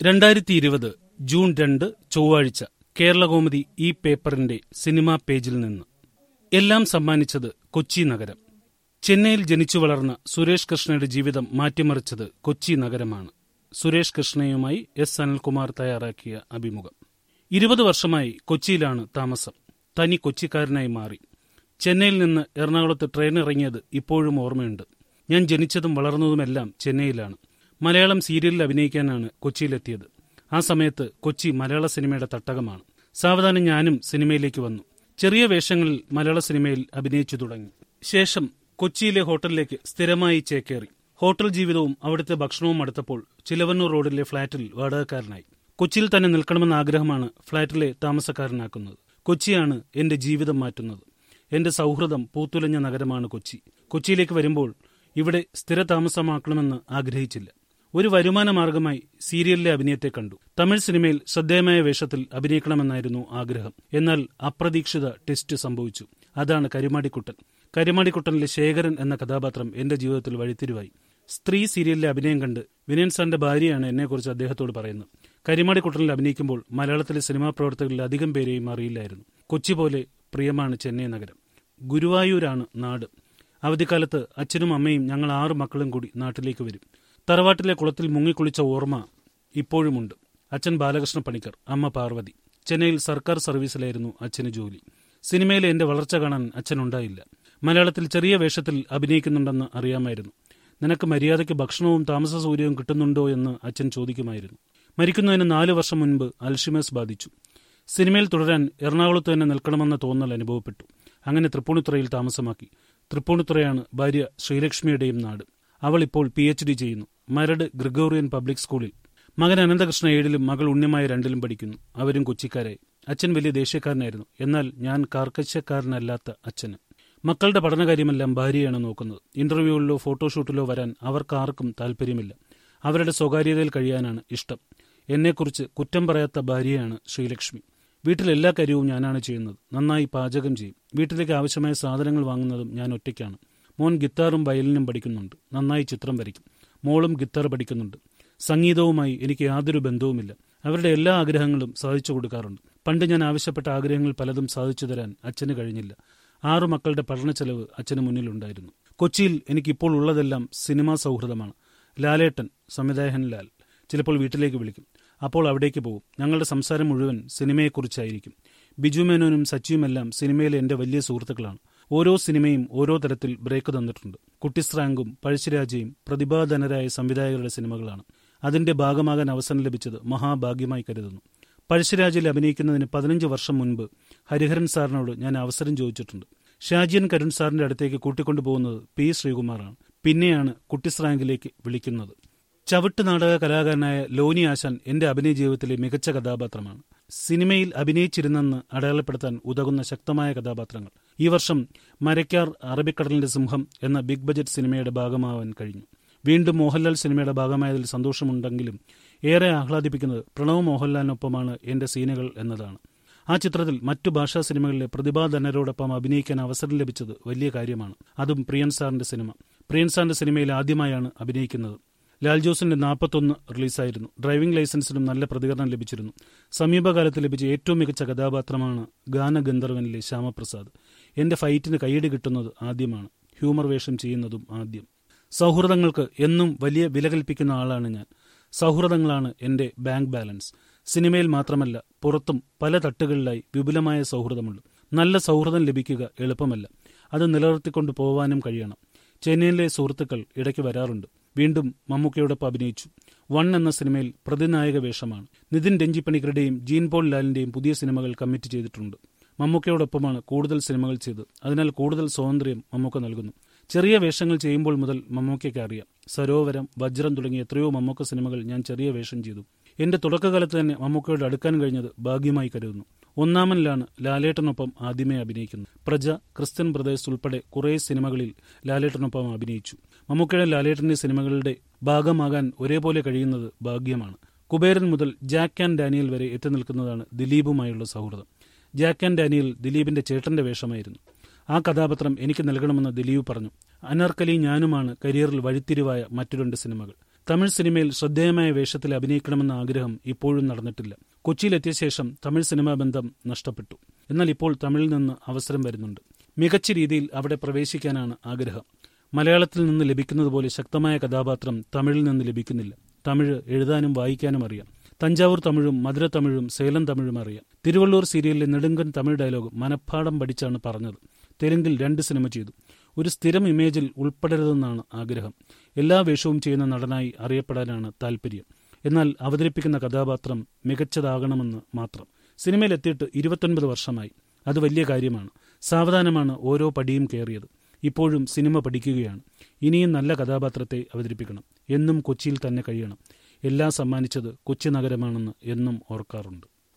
രണ്ടായിരത്തി ഇരുപത് ജൂൺ രണ്ട് ചൊവ്വാഴ്ച കേരളകൗമുദി ഈ പേപ്പറിന്റെ സിനിമാ പേജിൽ നിന്ന് എല്ലാം സമ്മാനിച്ചത് കൊച്ചി നഗരം ചെന്നൈയിൽ ജനിച്ചു വളർന്ന സുരേഷ് കൃഷ്ണയുടെ ജീവിതം മാറ്റിമറിച്ചത് കൊച്ചി നഗരമാണ് സുരേഷ് കൃഷ്ണയുമായി എസ് അനിൽകുമാർ തയ്യാറാക്കിയ അഭിമുഖം ഇരുപത് വർഷമായി കൊച്ചിയിലാണ് താമസം തനി കൊച്ചിക്കാരനായി മാറി ചെന്നൈയിൽ നിന്ന് എറണാകുളത്ത് ട്രെയിൻ ഇറങ്ങിയത് ഇപ്പോഴും ഓർമ്മയുണ്ട് ഞാൻ ജനിച്ചതും വളർന്നതുമെല്ലാം ചെന്നൈയിലാണ് മലയാളം സീരിയലിൽ അഭിനയിക്കാനാണ് കൊച്ചിയിലെത്തിയത് ആ സമയത്ത് കൊച്ചി മലയാള സിനിമയുടെ തട്ടകമാണ് സാവധാനം ഞാനും സിനിമയിലേക്ക് വന്നു ചെറിയ വേഷങ്ങളിൽ മലയാള സിനിമയിൽ അഭിനയിച്ചു തുടങ്ങി ശേഷം കൊച്ചിയിലെ ഹോട്ടലിലേക്ക് സ്ഥിരമായി ചേക്കേറി ഹോട്ടൽ ജീവിതവും അവിടുത്തെ ഭക്ഷണവും അടുത്തപ്പോൾ ചിലവന്നൂർ റോഡിലെ ഫ്ളാറ്റിൽ വാടകക്കാരനായി കൊച്ചിയിൽ തന്നെ നിൽക്കണമെന്ന ആഗ്രഹമാണ് ഫ്ളാറ്റിലെ താമസക്കാരനാക്കുന്നത് കൊച്ചിയാണ് എന്റെ ജീവിതം മാറ്റുന്നത് എന്റെ സൗഹൃദം പൂത്തുലഞ്ഞ നഗരമാണ് കൊച്ചി കൊച്ചിയിലേക്ക് വരുമ്പോൾ ഇവിടെ സ്ഥിര താമസമാക്കണമെന്ന് ആഗ്രഹിച്ചില്ല ഒരു വരുമാന മാർഗമായി സീരിയലിലെ അഭിനയത്തെ കണ്ടു തമിഴ് സിനിമയിൽ ശ്രദ്ധേയമായ വേഷത്തിൽ അഭിനയിക്കണമെന്നായിരുന്നു ആഗ്രഹം എന്നാൽ അപ്രതീക്ഷിത ടെസ്റ്റ് സംഭവിച്ചു അതാണ് കരിമാടിക്കുട്ടൻ കരിമാടിക്കുട്ടനിലെ ശേഖരൻ എന്ന കഥാപാത്രം എന്റെ ജീവിതത്തിൽ വഴിത്തിരിവായി സ്ത്രീ സീരിയലിലെ അഭിനയം കണ്ട് വിനയൻ സാറിന്റെ ഭാര്യയാണ് എന്നെക്കുറിച്ച് അദ്ദേഹത്തോട് പറയുന്നത് കരിമാടിക്കുട്ടനിൽ അഭിനയിക്കുമ്പോൾ മലയാളത്തിലെ സിനിമാ പ്രവർത്തകരിൽ അധികം പേരെയും അറിയില്ലായിരുന്നു കൊച്ചി പോലെ പ്രിയമാണ് ചെന്നൈ നഗരം ഗുരുവായൂരാണ് നാട് അവധിക്കാലത്ത് അച്ഛനും അമ്മയും ഞങ്ങൾ ആറ് മക്കളും കൂടി നാട്ടിലേക്ക് വരും തറവാട്ടിലെ കുളത്തിൽ മുങ്ങിക്കുളിച്ച ഓർമ്മ ഇപ്പോഴുമുണ്ട് അച്ഛൻ ബാലകൃഷ്ണ പണിക്കർ അമ്മ പാർവതി ചെന്നൈയിൽ സർക്കാർ സർവീസിലായിരുന്നു അച്ഛന് ജോലി സിനിമയിലെ എന്റെ വളർച്ച കാണാൻ അച്ഛനുണ്ടായില്ല മലയാളത്തിൽ ചെറിയ വേഷത്തിൽ അഭിനയിക്കുന്നുണ്ടെന്ന് അറിയാമായിരുന്നു നിനക്ക് മര്യാദയ്ക്ക് ഭക്ഷണവും താമസ സൗകര്യവും കിട്ടുന്നുണ്ടോ എന്ന് അച്ഛൻ ചോദിക്കുമായിരുന്നു മരിക്കുന്നതിന് നാലു വർഷം മുൻപ് അൽഷിമേഴ്സ് ബാധിച്ചു സിനിമയിൽ തുടരാൻ എറണാകുളത്ത് തന്നെ നിൽക്കണമെന്ന തോന്നൽ അനുഭവപ്പെട്ടു അങ്ങനെ തൃപ്പൂണിത്തുറയിൽ താമസമാക്കി തൃപ്പൂണിത്തുറയാണ് ഭാര്യ ശ്രീലക്ഷ്മിയുടെയും നാട് അവൾ ഇപ്പോൾ പി എച്ച് ഡി ചെയ്യുന്നു മരട് ഗ്രിഗോറിയൻ പബ്ലിക് സ്കൂളിൽ മകൻ അനന്തകൃഷ്ണ ഏഴിലും മകൾ ഉണ്ണിമായ രണ്ടിലും പഠിക്കുന്നു അവരും കൊച്ചിക്കാരായി അച്ഛൻ വലിയ ദേഷ്യക്കാരനായിരുന്നു എന്നാൽ ഞാൻ കാർക്കശ്യക്കാരനല്ലാത്ത അച്ഛന് മക്കളുടെ പഠനകാര്യമെല്ലാം ഭാര്യയാണ് നോക്കുന്നത് ഇന്റർവ്യൂകളിലോ ഫോട്ടോഷൂട്ടിലോ വരാൻ അവർക്കാർക്കും താല്പര്യമില്ല അവരുടെ സ്വകാര്യതയിൽ കഴിയാനാണ് ഇഷ്ടം എന്നെക്കുറിച്ച് കുറ്റം പറയാത്ത ഭാര്യയാണ് ശ്രീലക്ഷ്മി വീട്ടിൽ എല്ലാ കാര്യവും ഞാനാണ് ചെയ്യുന്നത് നന്നായി പാചകം ചെയ്യും വീട്ടിലേക്ക് ആവശ്യമായ സാധനങ്ങൾ വാങ്ങുന്നതും ഞാൻ ഒറ്റയ്ക്കാണ് മോൻ ഗിത്താറും വയലിനും പഠിക്കുന്നുണ്ട് നന്നായി ചിത്രം വരയ്ക്കും മോളും ഗിത്താർ പഠിക്കുന്നുണ്ട് സംഗീതവുമായി എനിക്ക് യാതൊരു ബന്ധവുമില്ല അവരുടെ എല്ലാ ആഗ്രഹങ്ങളും സാധിച്ചു കൊടുക്കാറുണ്ട് പണ്ട് ഞാൻ ആവശ്യപ്പെട്ട ആഗ്രഹങ്ങൾ പലതും സാധിച്ചു തരാൻ അച്ഛന് കഴിഞ്ഞില്ല ആറു മക്കളുടെ പഠന ചെലവ് അച്ഛന് മുന്നിലുണ്ടായിരുന്നു കൊച്ചിയിൽ എനിക്കിപ്പോൾ ഉള്ളതെല്ലാം സിനിമാ സൗഹൃദമാണ് ലാലേട്ടൻ സംവിധായകൻ ലാൽ ചിലപ്പോൾ വീട്ടിലേക്ക് വിളിക്കും അപ്പോൾ അവിടേക്ക് പോകും ഞങ്ങളുടെ സംസാരം മുഴുവൻ സിനിമയെക്കുറിച്ചായിരിക്കും ബിജു മേനോനും സച്ചിയുമെല്ലാം സിനിമയിലെ എന്റെ വലിയ സുഹൃത്തുക്കളാണ് ഓരോ സിനിമയും ഓരോ തരത്തിൽ ബ്രേക്ക് തന്നിട്ടുണ്ട് കുട്ടിസ്രാങ്കും പഴശ്ശിരാജയും പ്രതിഭാധനരായ സംവിധായകരുടെ സിനിമകളാണ് അതിന്റെ ഭാഗമാകാൻ അവസരം ലഭിച്ചത് മഹാഭാഗ്യമായി കരുതുന്നു പഴശ്ശിരാജയിൽ അഭിനയിക്കുന്നതിന് പതിനഞ്ച് വർഷം മുൻപ് ഹരിഹരൻ സാറിനോട് ഞാൻ അവസരം ചോദിച്ചിട്ടുണ്ട് ഷാജിയൻ കരുൺ സാറിന്റെ അടുത്തേക്ക് കൂട്ടിക്കൊണ്ടുപോകുന്നത് പി ശ്രീകുമാറാണ് പിന്നെയാണ് കുട്ടിസ്രാങ്കിലേക്ക് വിളിക്കുന്നത് ചവിട്ട് നാടക കലാകാരനായ ലോനി ആശാൻ എന്റെ അഭിനയ ജീവിതത്തിലെ മികച്ച കഥാപാത്രമാണ് സിനിമയിൽ അഭിനയിച്ചിരുന്നെന്ന് അടയാളപ്പെടുത്താൻ ഉതകുന്ന ശക്തമായ കഥാപാത്രങ്ങൾ ഈ വർഷം മരക്കാർ അറബിക്കടലിന്റെ സിംഹം എന്ന ബിഗ് ബജറ്റ് സിനിമയുടെ ഭാഗമാവാൻ കഴിഞ്ഞു വീണ്ടും മോഹൻലാൽ സിനിമയുടെ ഭാഗമായതിൽ സന്തോഷമുണ്ടെങ്കിലും ഏറെ ആഹ്ലാദിപ്പിക്കുന്നത് പ്രണവ് മോഹൻലാലിനൊപ്പമാണ് എന്റെ സീനുകൾ എന്നതാണ് ആ ചിത്രത്തിൽ മറ്റു ഭാഷാ സിനിമകളിലെ പ്രതിഭാധനരോടൊപ്പം അഭിനയിക്കാൻ അവസരം ലഭിച്ചത് വലിയ കാര്യമാണ് അതും പ്രിയൻ സാറിന്റെ സിനിമ പ്രിയൻ സാറിന്റെ സിനിമയിൽ ആദ്യമായാണ് അഭിനയിക്കുന്നത് ലാൽ ജോസിന്റെ നാൽപ്പത്തൊന്ന് റിലീസായിരുന്നു ഡ്രൈവിംഗ് ലൈസൻസിനും നല്ല പ്രതികരണം ലഭിച്ചിരുന്നു സമീപകാലത്ത് ലഭിച്ച ഏറ്റവും മികച്ച കഥാപാത്രമാണ് ഗാനഗന്ധർവനിലെ ശ്യാമപ്രസാദ് എന്റെ ഫൈറ്റിന് കൈയടി കിട്ടുന്നത് ആദ്യമാണ് ഹ്യൂമർ വേഷം ചെയ്യുന്നതും ആദ്യം സൗഹൃദങ്ങൾക്ക് എന്നും വലിയ വില കൽപ്പിക്കുന്ന ആളാണ് ഞാൻ സൗഹൃദങ്ങളാണ് എന്റെ ബാങ്ക് ബാലൻസ് സിനിമയിൽ മാത്രമല്ല പുറത്തും പല തട്ടുകളിലായി വിപുലമായ സൗഹൃദമുണ്ട് നല്ല സൗഹൃദം ലഭിക്കുക എളുപ്പമല്ല അത് നിലനിർത്തിക്കൊണ്ട് പോവാനും കഴിയണം ചെന്നൈയിലെ സുഹൃത്തുക്കൾ ഇടയ്ക്ക് വരാറുണ്ട് വീണ്ടും മമ്മൂക്കയോടൊപ്പം അഭിനയിച്ചു വൺ എന്ന സിനിമയിൽ പ്രതിനായക വേഷമാണ് നിതിൻ രഞ്ജിപ്പണിക്കരുടെയും ജീൻ പോൾ ലാലിന്റെയും പുതിയ സിനിമകൾ കമ്മിറ്റ് ചെയ്തിട്ടുണ്ട് മമ്മൂക്കയോടൊപ്പമാണ് കൂടുതൽ സിനിമകൾ ചെയ്തത് അതിനാൽ കൂടുതൽ സ്വാതന്ത്ര്യം മമ്മൂക്ക നൽകുന്നു ചെറിയ വേഷങ്ങൾ ചെയ്യുമ്പോൾ മുതൽ മമ്മൂക്കയ്ക്ക് അറിയാം സരോവരം വജ്രം തുടങ്ങിയ എത്രയോ മമ്മൂക്ക സിനിമകൾ ഞാൻ ചെറിയ വേഷം ചെയ്തു എന്റെ തുടക്കകാലത്ത് തന്നെ മമ്മൂക്കയോട് അടുക്കാൻ കഴിഞ്ഞത് ഭാഗ്യമായി കരുതുന്നു ഒന്നാമനിലാണ് ലാലേട്ടനൊപ്പം ആദ്യമേ അഭിനയിക്കുന്നത് പ്രജ ക്രിസ്ത്യൻ ബ്രദേഴ്സ് ഉൾപ്പെടെ കുറേ സിനിമകളിൽ ലാലേട്ടനൊപ്പം അഭിനയിച്ചു മമ്മൂക്കയുടെ ലാലേട്ടന്റെ സിനിമകളുടെ ഭാഗമാകാൻ ഒരേപോലെ കഴിയുന്നത് ഭാഗ്യമാണ് കുബേരൻ മുതൽ ജാക്ക് ആൻഡ് ഡാനിയൽ വരെ എത്തി നിൽക്കുന്നതാണ് ദിലീപുമായുള്ള സൗഹൃദം ജാക്ക് ആൻഡ് ഡാനിയൽ ദിലീപിന്റെ ചേട്ടന്റെ വേഷമായിരുന്നു ആ കഥാപാത്രം എനിക്ക് നൽകണമെന്ന് ദിലീപ് പറഞ്ഞു അനർക്കലി ഞാനുമാണ് കരിയറിൽ വഴിത്തിരിവായ മറ്റു രണ്ട് സിനിമകൾ തമിഴ് സിനിമയിൽ ശ്രദ്ധേയമായ വേഷത്തിൽ അഭിനയിക്കണമെന്ന ആഗ്രഹം ഇപ്പോഴും നടന്നിട്ടില്ല കൊച്ചിയിലെത്തിയ ശേഷം തമിഴ് സിനിമാ ബന്ധം നഷ്ടപ്പെട്ടു എന്നാൽ ഇപ്പോൾ തമിഴിൽ നിന്ന് അവസരം വരുന്നുണ്ട് മികച്ച രീതിയിൽ അവിടെ പ്രവേശിക്കാനാണ് ആഗ്രഹം മലയാളത്തിൽ നിന്ന് ലഭിക്കുന്നത് പോലെ ശക്തമായ കഥാപാത്രം തമിഴിൽ നിന്ന് ലഭിക്കുന്നില്ല തമിഴ് എഴുതാനും വായിക്കാനും അറിയാം തഞ്ചാവൂർ തമിഴും മധുര തമിഴും സേലം തമിഴും അറിയാം തിരുവള്ളൂർ സീരിയലിലെ നെടുങ്കൻ തമിഴ് ഡയലോഗ് മനഃപ്പാടം പഠിച്ചാണ് പറഞ്ഞത് തെലുങ്കിൽ രണ്ട് സിനിമ ചെയ്തു ഒരു സ്ഥിരം ഇമേജിൽ ഉൾപ്പെടരുതെന്നാണ് ആഗ്രഹം എല്ലാ വേഷവും ചെയ്യുന്ന നടനായി അറിയപ്പെടാനാണ് താല്പര്യം എന്നാൽ അവതരിപ്പിക്കുന്ന കഥാപാത്രം മികച്ചതാകണമെന്ന് മാത്രം സിനിമയിലെത്തിയിട്ട് ഇരുപത്തൊൻപത് വർഷമായി അത് വലിയ കാര്യമാണ് സാവധാനമാണ് ഓരോ പടിയും കയറിയത് ഇപ്പോഴും സിനിമ പഠിക്കുകയാണ് ഇനിയും നല്ല കഥാപാത്രത്തെ അവതരിപ്പിക്കണം എന്നും കൊച്ചിയിൽ തന്നെ കഴിയണം എല്ലാം സമ്മാനിച്ചത് കൊച്ചി നഗരമാണെന്ന് എന്നും ഓർക്കാറുണ്ട്